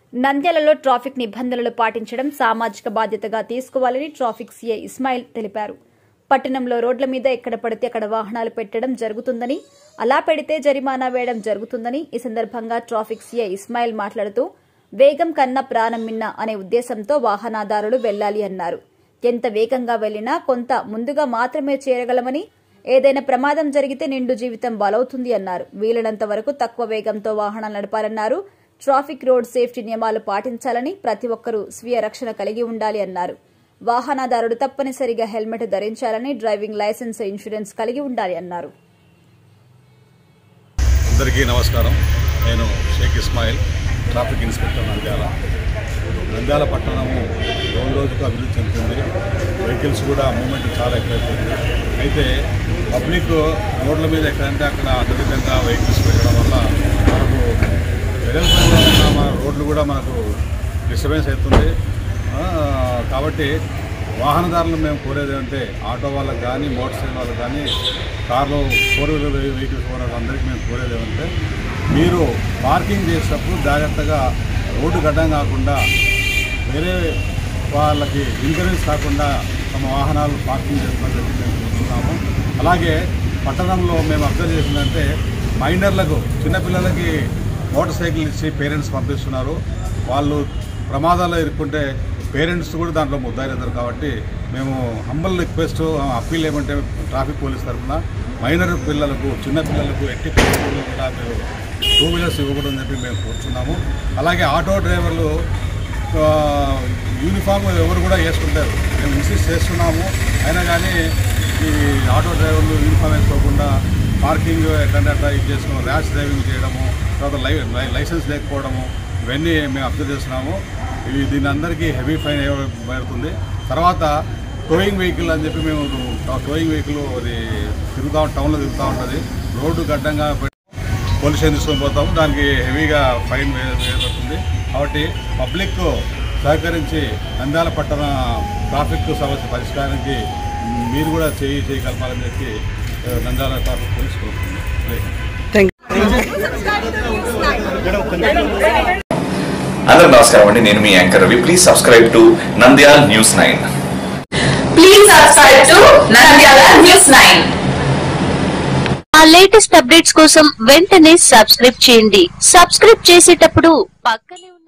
నంద్యాలలో ట్రాఫిక్ నిబంధనలు పాటించడం సామాజిక బాధ్యతగా తీసుకోవాలని ట్రాఫిక్ సీఐ ఇస్మాయిల్ తెలిపారు పట్టణంలో రోడ్ల మీద ఎక్కడ పడితే అక్కడ వాహనాలు పెట్టడం జరుగుతుందని అలా పెడితే జరిమానా వేయడం జరుగుతుందని ఈ సందర్భంగా ట్రాఫిక్ సీఐ ఇస్మాయిల్ మాట్లాడుతూ వేగం కన్నా ప్రాణం మిన్న అనే ఉద్దేశంతో వాహనదారులు వెళ్లాలి అన్నారు ఎంత వేగంగా వెళ్లినా కొంత ముందుగా మాత్రమే చేరగలమని ఏదైనా ప్రమాదం జరిగితే నిండు జీవితం బలవుతుంది అన్నారు వీలైనంత వరకు తక్కువ వేగంతో వాహనాలు నడపాలన్నారు ట్రాఫిక్ రోడ్ సేఫ్టీ నియమాలు పాటించాలని ప్రతి ఒక్కరూ స్వీయ రక్షణ కలిగి ఉండాలి అన్నారు వాహనదారుడు తప్పనిసరిగా హెల్మెట్ ధరించాలని డ్రైవింగ్ లైసెన్స్ ఇన్సూరెన్స్ కలిగి ఉండాలి అన్నారు అందరికీ నమస్కారం నేను షేక్ ఇస్మాయిల్ ట్రాఫిక్ ఇన్స్పెక్టర్ నంద్యాల నంద్యాల పట్టణము రోజు రోజుకు అభివృద్ధి చెందుతుంది వెహికల్స్ కూడా మూమెంట్ చాలా ఎక్కువైపోయింది అయితే పబ్లిక్ రోడ్ల మీద ఎక్కడంటే అక్కడ అదేవిధంగా వెహికల్స్ పెట్టడం వల్ల మనకు వెడల్పుగా ఉన్న మన రోడ్లు కూడా మనకు డిస్టర్బెన్స్ అవుతుంది ఆ, కాబట్టి వాహనదారులు మేము కోరేది అంటే ఆటో వాళ్ళకి కానీ మోటార్ సైకిల్ వాళ్ళకి కానీ కార్లు ఫోర్ వీలర్ వెహికల్స్ వాళ్ళకి అందరికీ మేము కోరేది ఏమంటే మీరు పార్కింగ్ చేసేటప్పుడు జాగ్రత్తగా రోడ్డు గడ్డం కాకుండా వేరే వాళ్ళకి ఇన్సూరెన్స్ కాకుండా తమ వాహనాలు పార్కింగ్ చేసుకోవాలని చెప్పి మేము చూస్తున్నాము అలాగే పట్టణంలో మేము అబ్జర్వ్ చేసిందంటే మైనర్లకు చిన్నపిల్లలకి మోటార్ సైకిల్ ఇచ్చి పేరెంట్స్ పంపిస్తున్నారు వాళ్ళు ప్రమాదాల్లో ఇరుక్కుంటే పేరెంట్స్ కూడా దాంట్లో ముద్దాయిస్తారు కాబట్టి మేము హంబల్ రిక్వెస్ట్ అప్పీల్ ఏమంటే ట్రాఫిక్ పోలీస్ తరఫున మైనర్ పిల్లలకు చిన్న పిల్లలకు ఎట్టి పిల్లలకు కూడా మీరు టూ వీలర్స్ ఇవ్వకూడదని చెప్పి మేము కూర్చున్నాము అలాగే ఆటో డ్రైవర్లు ఆ, యూనిఫామ్ ఎవరు కూడా వేసుకుంటారు మేము ఇన్సిస్ట్ చేస్తున్నాము అయినా కానీ ఈ ఆటో డ్రైవర్లు యూనిఫామ్ వేసుకోకుండా పార్కింగ్ ఎట్లంటే అట్లా ఇది చేసుకోవడం ర్యాష్ డ్రైవింగ్ చేయడము తర్వాత లై లై- లైసెన్స్ లేకపోవడము ఇవన్నీ మేము అబ్జర్వ్ చేస్తున్నాము ఇవి దీని అందరికీ హెవీ ఫైన్ పడుతుంది తర్వాత టోయింగ్ వెహికల్ అని చెప్పి మేము టోయింగ్ వెహికల్ అది తిరుగుతూ టౌన్లో తిరుగుతూ ఉంటుంది రోడ్డు గడ్డంగా పెట్టి పోలీస్ స్టేషన్ తీసుకొని పోతాము దానికి హెవీగా ఫైన్ వే- వేయబడుతుంది కాబట్టి పబ్లిక్ సహకరించి నంద్యాల పట్టణ ట్రాఫిక్ సమస్య పరిష్కారానికి మీరు కూడా చేయి చేయి కలపాలని చెప్పి ఆ, నంద్యాల ట్రాఫిక్ పోలీస్ కోరుతుంది అందరూ నమస్కారం అండి నేను మీ anchor Ravi please subscribe to Nandyal news nine Please subscribe to Nandyala News 9. ఆ లేటెస్ట్ అప్డేట్స్ కోసం వెంటనే సబ్స్క్రైబ్ చేయండి సబ్స్క్రైబ్ చేసేటప్పుడు పక్కనే ఉన్న